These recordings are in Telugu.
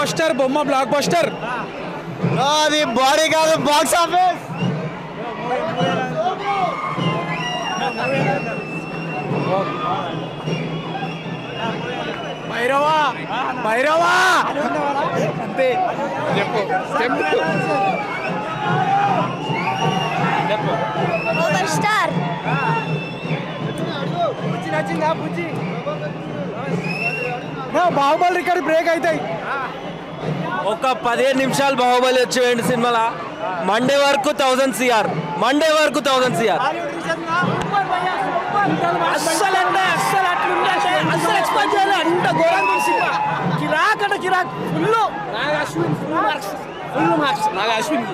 బస్టర్ బొమ్మ బ్లాక్ బస్టర్ అది బాడీ కాదు బాక్స్ ఆఫీస్ భైరవా భైరవా అంతే చెప్పు చెప్పు పవర్ స్టార్ నచ్చిందా బుజ్జి బాహుబలి రికార్డ్ బ్రేక్ అవుతాయి ఒక పదిహేను నిమిషాలు బాహుబలి వచ్చేయండి సినిమాలో మండే వరకు థౌసండ్ సిఆర్ మండే వరకు థౌసండ్ సిఆర్ అస్సలు అంటే అస్సలు అట్లుంది అంటే అస్సలు ఎక్స్పెక్ట్ చేయలేదు అంత ఘోరంగా ఉంది సినిమా కిరాక్ అంటే కిరాక్ full Nag Ashwin full marks full marks Nag Ashwin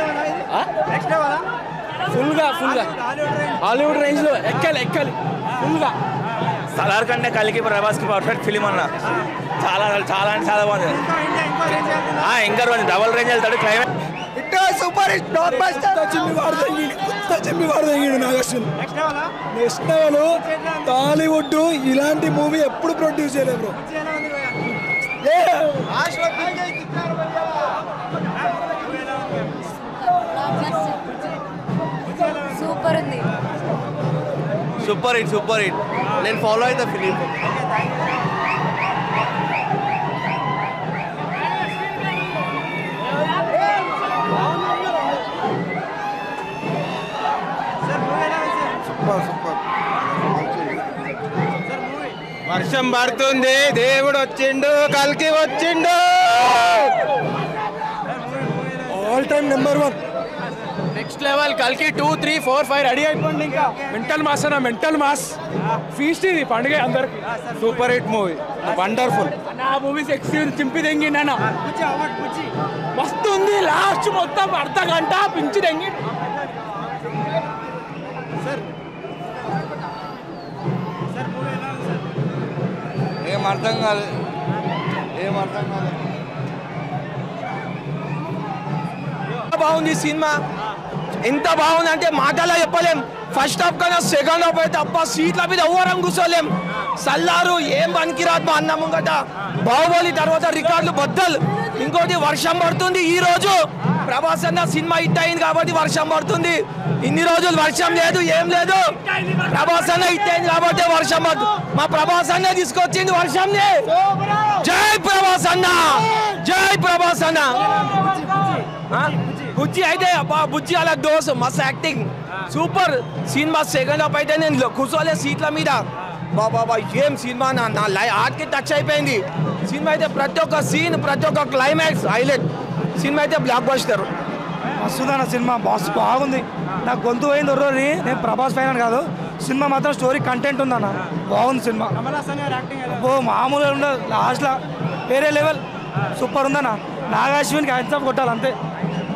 full గా ఫుల్ గా హాలీవుడ్ రేంజ్ లో ఎక్కాలి ఎక్కాలి ఫుల్ గా సలార్ కంటే కలికి ప్రభాస్ కి పర్ఫెక్ట్ ఫిలిం అన్న చాలా చాలా అంటే చాలా బాగుంది ఆ, ఇంకా రోజు డబల్ రేంజ్ వెళ్తాడు climax super hit blockbuster చిమ్మి వాడు తెంగిండు కొత్త చిమ్మి వాడు తెంగిండు Nag Ashwin next level Tollywood ఇలాంటి మూవీ ఎప్పుడు ప్రొడ్యూస్ చేయలేదు బ్రో సూపర్ ఉంది సూపర్ హిట్ సూపర్ హిట్ నేను ఫాలో అయితే ఫిలిం వర్షం పడుతుంది దేవుడు వచ్చిండు కల్కి వచ్చిండు all time number one next level కల్కి two three four five ready అయిపోండి ఇంకా మెంటల్ మాస్ అన్న మెంటల్ మాస్ ఫీస్ట్ ఇది పండుగ అందరికి సూపర్ హిట్ మూవీ వండర్ఫుల్ నా మూవీస్ ఎక్స్పీరియన్స్ చింపి తెంగిండి అన్న మస్తు ఉంది లాస్ట్ మొత్తం అర్ధ గంట పించి తెంగి ఏం అర్థం కాలేదు ఏం అర్థం కాలేదు బాగుంది సినిమా ఎంత బాగుంది అంటే మాటలో చెప్పలేం ఫస్ట్ హాఫ్ కన్నా సెకండ్ హాఫ్ అయితే అప్ప సీట్ల మీద ఎవరం కూర్చోలేం సల్లారు ఏం పనికిరాదు మా అన్న ముంగట బాహుబలి తర్వాత రికార్డులు బద్దలు ఇంకోటి వర్షం పడుతుంది ఈ రోజు ప్రభాస్ అన్న సినిమా హిట్ అయింది కాబట్టి వర్షం పడుతుంది ఇన్ని రోజులు వర్షం లేదు ఏం లేదు ప్రభాస్ అన్న హిట్ అయింది కాబట్టి వర్షం పడుతుంది మా ప్రభాస్ అన్న తీసుకొచ్చింది వర్షంని జై ప్రభాస్ అన్న జై ప్రభాస్ అన్న ఆ? బుజ్జి అయితే అబ్బా బుజ్జి అలా దోస్ మస్త్ యాక్టింగ్ సూపర్ సినిమా సెకండ్ హాఫ్ అయితే నేను లో- కూర్చోలే సీట్ల మీద బాబా ఏం సినిమా నా నా లై ఆర్ట్కి టచ్ అయిపోయింది సినిమా అయితే ప్రతి ఒక్క సీన్ ప్రతి ఒక్క క్లైమాక్స్ హైలైట్ సినిమా అయితే బ్లాక్ బస్టర్ మస్తుదన్న సినిమా బాస్ బాగుంది నాకు గొంతు పోయింది ఒర్రోరి నేను ప్రభాస్ ఫ్యాన్ కాదు సినిమా మాత్రం స్టోరీ కంటెంట్ ఉందన్న బాగుంది సినిమా ఓ మామూలుగా ఉండదు లాస్ట్లో వేరే లెవెల్ సూపర్ ఉందన్న నాగాశ్విన్కి హ్యాండ్స్ ఆఫ్ కొట్టాలి అంతే